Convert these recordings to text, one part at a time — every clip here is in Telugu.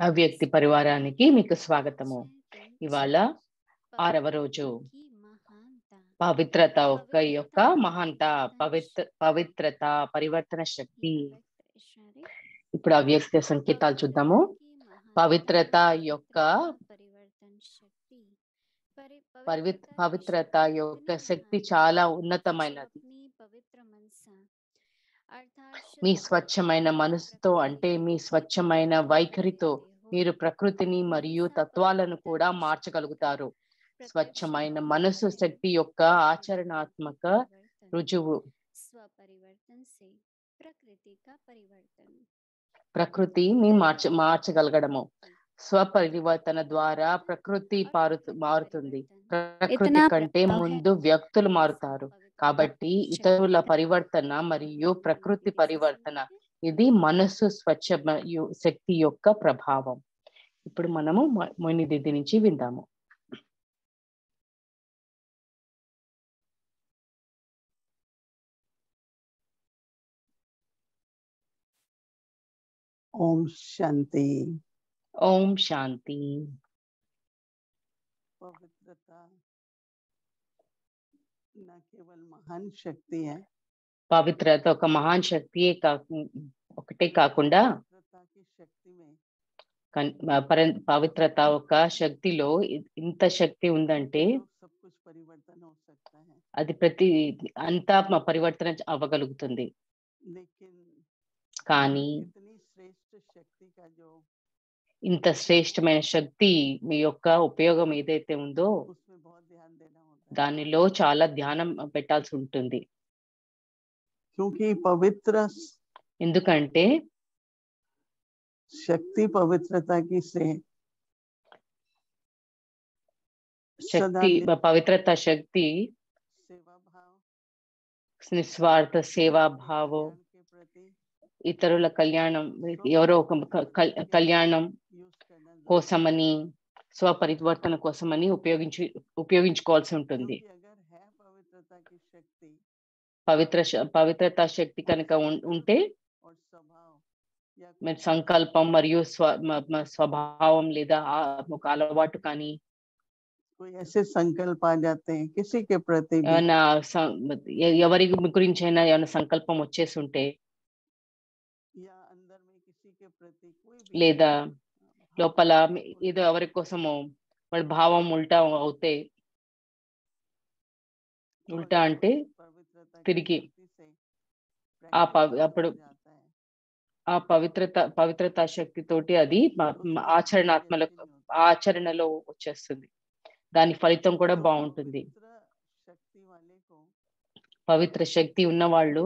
అవ్యక్తి పరివారానికి మీకు స్వాగతము ఇవాళ ఆరవ రోజు పవిత్రత ఒక్క యొక్క మహాంత పవిత్ర పవిత్రత పరివర్తన శక్తి ఇప్పుడు అవ్యక్త సంకేతాలు చూద్దాము పవిత్రత యొక్క పవిత్ పవిత్రత యొక్క శక్తి చాలా ఉన్నతమైనది మీ స్వచ్ఛమైన మనసుతో అంటే మీ స్వచ్ఛమైన వైఖరితో మీరు ప్రకృతిని మరియు తత్వాలను కూడా మార్చగలుగుతారు స్వచ్ఛమైన మనసు శక్తి యొక్క ఆచరణాత్మక రుజువు ప్రకృతిని మార్చ మార్చగలగడము స్వపరివర్తన ద్వారా ప్రకృతి పారు మారుతుంది ప్రకృతి కంటే ముందు వ్యక్తులు మారుతారు కాబట్టి ఇతరుల పరివర్తన మరియు ప్రకృతి పరివర్తన ఇది మనస్సు స్వచ్ఛ మరియు శక్తి యొక్క ప్రభావం ఇప్పుడు మనము మొయిని దిద్ది నుంచి విందాము ओम शांति ఓం శాంతి पवित्रता न केवल महान शक्ति है పవిత్రత ఒక మహాన్ శక్తియే కాకు ఒకటే కాకుండా पवित्रता की शक्ति में కన్- పర- పవిత్రత ఒక శక్తిలో ఇ- ఇంత శక్తి ఉందంటే तो सब कुछ परिवर्तन हो सकता है అది ప్రతి అంతా మ- పరివర్తన అవ్వగలుగుతుంది लेकिन కానీ इतनी श्रेष्ठ शक्ति का जो ఇంత శ్రేష్టమైన శక్తి మీ యొక్క ఉపయోగం ఏదైతే ఉందో उसमें बहुत ध्यान देना होता है దానిలో చాలా ధ్యానం పెట్టాల్సి ఉంటుంది क्योंकि पवित्र ఎందుకంటే शक्ति पवित्रता की से सदा శక్తి పవిత్రత శక్తి सेवा भाव నిస్వార్థ సేవా భావం कल्याण के प्रति ఇతరుల కళ్యాణం ఎవరో ఒక క- కల్- కళ్యాణం यूज करना जरूरी కోసమని స్వపరివర్తన కోసమని ఉపయోగించి ఉపయోగించుకోవాల్సి ఉంటుంది क्योंकि अगर है पवित्रता की शक्ति పవిత్ర శ- పవిత్రత శక్తి కనుక ఉం- ఉంటే और स्वभाव या మరి సంకల్పం మరియు స్వ మ- మ- స్వభావం లేదా ఆ ఒక అలవాటు కానీ कोई ऐसे संकल्प आ जाते हैं किसी के प्रति भी ఏమైనా సం- ఎ- ఎవరి గురించి అయినా ఏమైనా సంకల్పం వచ్చేసి ఉంటే या अंदर में किसी के प्रति कोई भी లేదా भाव లోపల उल्टा ఏదో ఎవరి కోసమో వాడి భావం ఉల్టా అవుతే तो ఉల్టా अगर అంటే उस पवित्रता की తిరిగి शक्ति से ఆ practice పవి- किया అప్పుడు जाता है, ఆ పవిత్రత పవిత్రత శక్తి తోటి అది మ- तो మ- उसमें कोई ఆచరణాత్మల variation नहीं होता। ఆచరణలో వచ్చేస్తుంది దాని ఫలితం కూడా तो బాగుంటుంది पवित्र शक्ति वाले को పవిత్ర శక్తి ఉన్న వాళ్ళు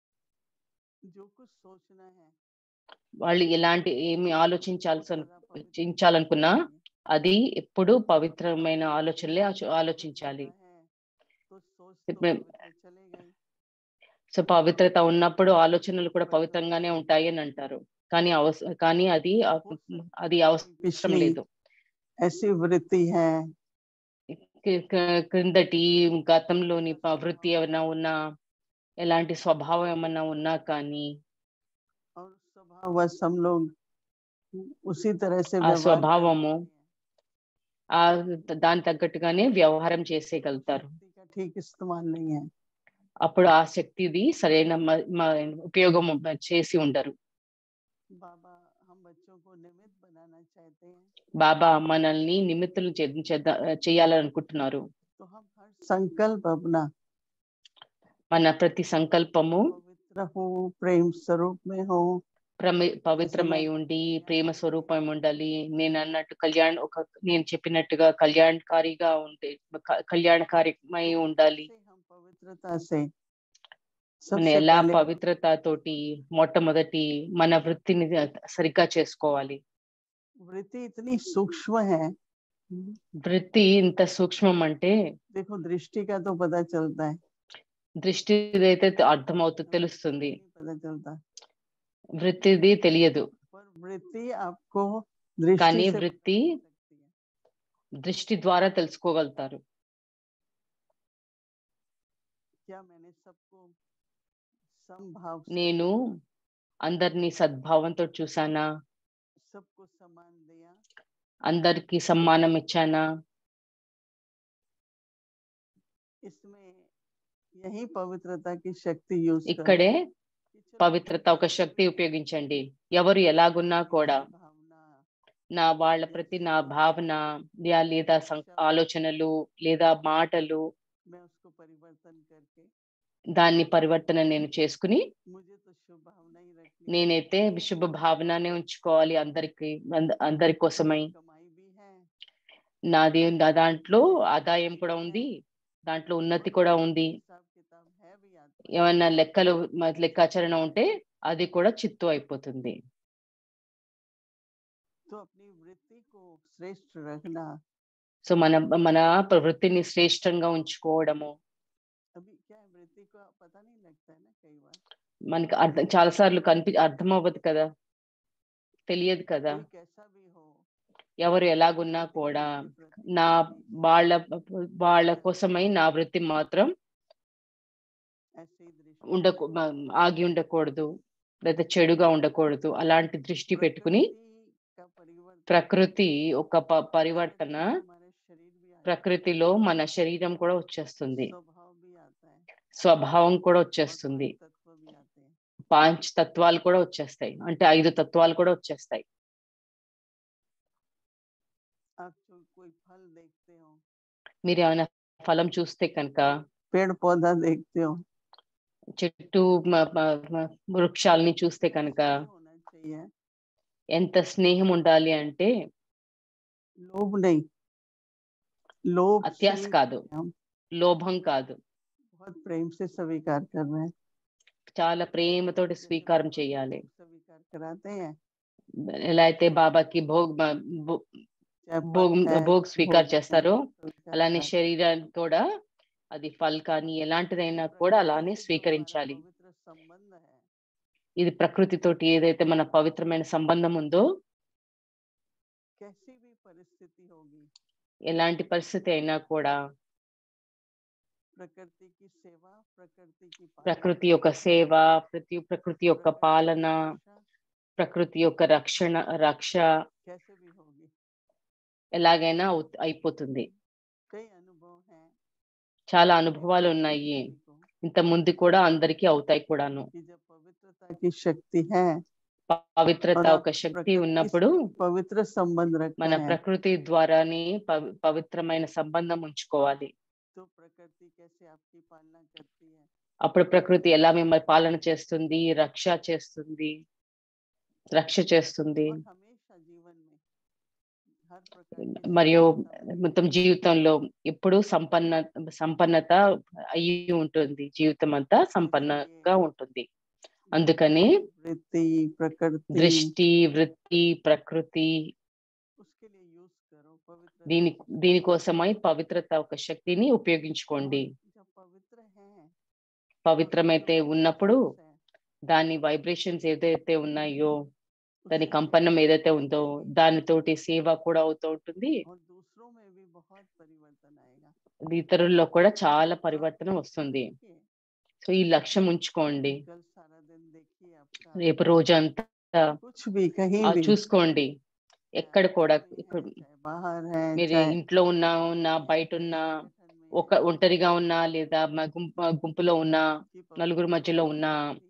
जो कुछ सोचना है వాళ్ళు ఎలాంటి ఏమి ఆలోచించాల్సి वो అను- सारा पवित्र చించాలనుకున్నా होना चाहिए। అది ఎప్పుడు పవిత్రమైన ఆలోచనలే ఆచ- ఆలోచించాలి पवित्रता है, तो सोच तो इसमें- पवित्र चलेगा ही। సో పవిత్రత ఉన్నప్పుడు ఆలోచనలు కూడా పవిత్రంగానే ఉంటాయి అని అంటారు కానీ అవస కానీ అది అ- అది అవసరం पिछली లేదు ऐसी वृत्ति है కి- క- క్రిందటి గతంలోని ప- వృత్తి ఏమైనా ఉన్నా ఎలాంటి స్వభావం ఏమన్నా ఉన్నా కానీ और स्वभाववश हम लोग उसी तरह से ఆ व्यवहार స్వభావము करते हैं। ఆ దాని తగ్గట్టుగానే వ్యవహారం చేసేయగలుగుతారు शक्ति का ठीक इस्तेमाल नहीं है అప్పుడు ఆ శక్తిది సరైన మ- మ- ఉపయోగం చేసి ఉండరు बाबा हम बच्चों को निमित्त बनाना चाहते हैं బాబా మనల్ని నిమిత్తులు చే- చేద్ద- చేయాలనుకుంటున్నారు तो हम हर संकल्प अपना మన ప్రతి సంకల్పము पवित्र हो प्रेम स्वरूप में हो ప్రమి- పవిత్రమై ఉండి ప్రేమ స్వరూపం ఉండాలి నేను అన్నట్టు కళ్యాణ్ ఒక నేను చెప్పినట్టుగా కళ్యాణకారిగా ఉంటే క- కళ్యాణకారిమై ఉండాలి से हम पवित्रता से మన सबसे ఎలా पहले పవిత్రత తోటి మొట్టమొదటి మన వృత్తిని సరిగ్గా చేసుకోవాలి वृत्ति इतनी सूक्ष्म है వృత్తి ఇంత సూక్ష్మం అంటే देखो दृष्टि का तो पता चलता है దృష్టి అయితే అర్థమవుతుంది తెలుస్తుంది नहीं पता चलता వృత్తిది తెలియదు पर वृत्ति आपको दृष्टि కానీ से వృత్తి पता चल सकती है దృష్టి ద్వారా తెలుసుకోగలుగుతారు क्या मैंने सबको समभाव से నేను అందరినీ సద్భావంతో చూసానా सबको सम्मान दिया అందరికి సమ్మానం ఇచ్చానా इसमें यही पवित्रता की शक्ति यूज ఇక్కడే పవిత్రత ఒక శక్తి ఉపయోగించండి ఎవరు ఎలాగున్నా కూడా भावना నా వాళ్ళ ప్రతి నా భావన యా లేదా సం- ఆలోచనలు లేదా మాటలు मैं उसको परिवर्तन करके దాన్ని పరివర్తన నేను చేసుకుని मुझे तो शुभ भावना ही रखनी నేనైతే శుభ భావననే ఉంచుకోవాలి అందరికి అంద- అందరి కోసమై कमाई भी है నాది నా దాంట్లో ఆదాయం కూడా ఉంది దాంట్లో ఉన్నతి కూడా ఉంది हिसाब किताब है भी आता ఏమన్నా లెక్కలు మ- లెక్కాచరణ ఉంటే అది కూడా చిత్తు అయిపోతుంది तो अपनी वृत्ति को श्रेष्ठ रखना సో మన మన ప్రవృత్తిని శ్రేష్టంగా ఉంచుకోవడము अभी क्या है वृत्ति को पता नहीं लगता है ना कई बार మనకి అర్థం చాలా సార్లు కనిపి అర్థం అవ్వదు కదా తెలియదు కదా कोई कैसा भी हो ఎవరు ఎలాగున్నా కూడా अपनी वृत्ति నా को వాళ్ళ వాళ్ళ కోసమై నా వృత్తి మాత్రం ऐसे ही दृष्टि ఉండకు మ- ఆగి ఉండకూడదు లేదా చెడుగా ఉండకూడదు అలాంటి దృష్టి పెట్టుకుని प्रकृति का परिवर्तन ప్రకృతి ఒక ప- పరివర్తన हमारे शरीर भी आता है ప్రకృతిలో మన శరీరం కూడా వచ్చేస్తుంది स्वभाव भी आता है స్వభావం కూడా और వచ్చేస్తుంది पांच तत्व भी आते हैं పాంచ్ తత్వాలు కూడా వచ్చేస్తాయి అంటే ఐదు తత్వాలు కూడా వచ్చేస్తాయి आप जो कोई फल देखते हो మీరు ఏమైనా ఫలం చూస్తే కనుక पेड़ पौधा देखते हो చెట్టు మ- మ- మ- వృక్షాలని చూస్తే కనుక कैसा होना चाहिए ఎంత స్నేహం ఉండాలి అంటే लोभ नहीं लोभ అత్యాశ से కాదు हम లోభం కాదు बहुत प्रेम से स्वीकार कर रहे हैं చాలా ప్రేమతోటి जैसे స్వీకారం बाबा చేయాలి भोग स्वीकार कराते हैं ఎలా అయితే బాబాకి భోగ్ మ- భో- चाहे భోగ్ फल है, భోగ్ స్వీకార్ भोग చేస్తారో स्वीकार అలానే कराते हैं। శరీరాన్ని కూడా అది ఫల్ కానీ ఎలాంటిదైనా కూడా प्रकृति అలానే से जो हमारा స్వీకరించాలి पवित्र संबंध है ఇది ప్రకృతితోటి ఏదైతే మన పవిత్రమైన సంబంధం ఉందో कैसी भी परिस्थिति होगी ఎలాంటి పరిస్థితి అయినా కూడా प्रकृति की सेवा प्रकृति की पालना, ప్రకృతి యొక్క సేవ ప్రతి ప్రకృతి యొక్క प्रकृति की పాలన रक्षा ప్రకృతి యొక్క రక్షణ రక్ష कैसे भी होगी ఎలాగైనా అవు- అయిపోతుంది कई अनुभव हैं చాలా అనుభవాలు ఉన్నాయి सभी को ఇంత ముందు కూడా అందరికీ అవుతాయి కూడాను कि जब पवित्रता की शक्ति है పవిత్రత మన ఒక శక్తి ప్రకృతి ఉన్నప్పుడు पवित्र संबंध रखना మన है ప్రకృతి ద్వారానే పవి- పవిత్రమైన సంబంధం ఉంచుకోవాలి तो प्रकृति कैसे आपकी पालना करती है అప్పుడు ప్రకృతి ఎలా మిమ్మల్ని పాలన చేస్తుంది రక్ష చేస్తుంది రక్ష చేస్తుంది और हमेशा जीवन में हर प्रकार की మరియు सफलता మొత్తం జీవితంలో ఎప్పుడు సంపన్న సంపన్నత అయి ఉంటుంది జీవితం అంతా సంపన్నగా ఉంటుంది అందుకని वृत्ति प्रकृति దృష్టి వృత్తి ప్రకృతి उसके लिए यूज करो पवित्र దీని దీనికోసమై పవిత్రత ఒక శక్తిని ఉపయోగించుకోండి जब पवित्र है పవిత్రమైతే ఉన్నప్పుడు దాని వైబ్రేషన్స్ ఏదైతే ఉన్నాయో దాని కంపనం ఏదైతే ఉందో దానితోటి సేవ కూడా అవుతూ ఉంటుంది और दूसरों में भी बहुत परिवर्तन आएगा అది ఇతరుల్లో కూడా చాలా పరివర్తన వస్తుంది देखिए, సో ఈ లక్ష్యం ఉంచుకోండి कल सारा दिन देखिए आपका రేపు రోజంతా कुछ भी कहीं ఆ भी చూసుకోండి चाहे ఎక్కడ आप కూడా घर में ఇక్కడ हैं, चाहे बाहर है మీరు चाहे ఇంట్లో ఉన్నా ఉన్నా బయట ఉన్నా ఒక ఒంటరిగా ఉన్నా లేదా మా గుంపు గుంపులో ఉన్నా నలుగురు మధ్యలో ఉన్న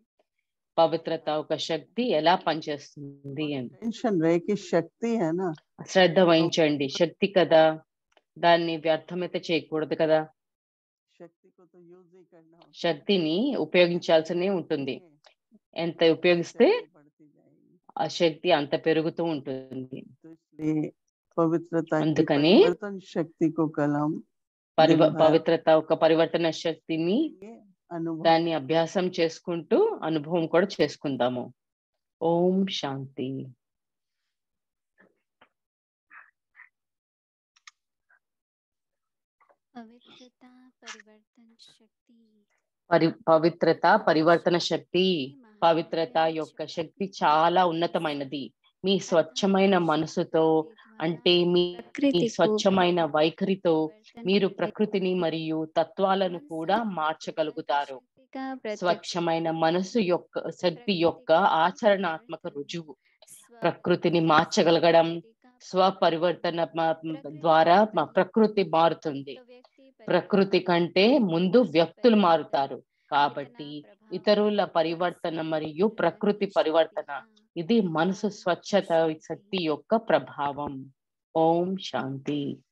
పవిత్రత ఒక శక్తి ఎలా పనిచేస్తుంది అని टेंशन रहे कि शक्ति है ना శ్రద్ధ వహించండి శక్తి కదా దాన్ని వ్యర్థమైతే చేయకూడదు కదా शक्ति को तो यूज ही करना होता है। శక్తిని ఉపయోగించాల్సినే ఉంటుంది देखिए, ఎంత ఉపయోగిస్తే शक्ति बढ़ती जाएगी ఆ శక్తి అంత పెరుగుతూ ఉంటుంది तो इसलिए पवित्रता की అందుకని परिवर्तन शक्ति को कल हम పరివ दिन भर పవిత్రత ఒక పరివర్తన శక్తిని करेंगे, अनुभव దాన్ని అభ్యాసం చేసుకుంటూ అనుభవం కూడా చేసుకుందాము ఓం శాంతి पवित्रता परिवर्तन शक्ति పరి పవిత్రత పరివర్తన శక్తి పవిత్రత యొక్క శక్తి చాలా ఉన్నతమైనది మీ స్వచ్ఛమైన మనసుతో అంటే మీ మీ స్వచ్ఛమైన వైఖరితో మీరు ప్రకృతిని మరియు తత్వాలను కూడా మార్చగలుగుతారు స్వచ్ఛమైన మనసు యొక్క శక్తి యొక్క ఆచరణాత్మక రుజువు ప్రకృతిని మార్చగలగడం స్వపరివర్తన మ- ద్వారా మా ప్రకృతి మారుతుంది ప్రకృతి కంటే ముందు వ్యక్తులు మారుతారు కాబట్టి ఇతరుల పరివర్తన మరియు ప్రకృతి పరివర్తన ఇది మనసు స్వచ్ఛత శక్తి యొక్క ప్రభావం ఓం శాంతి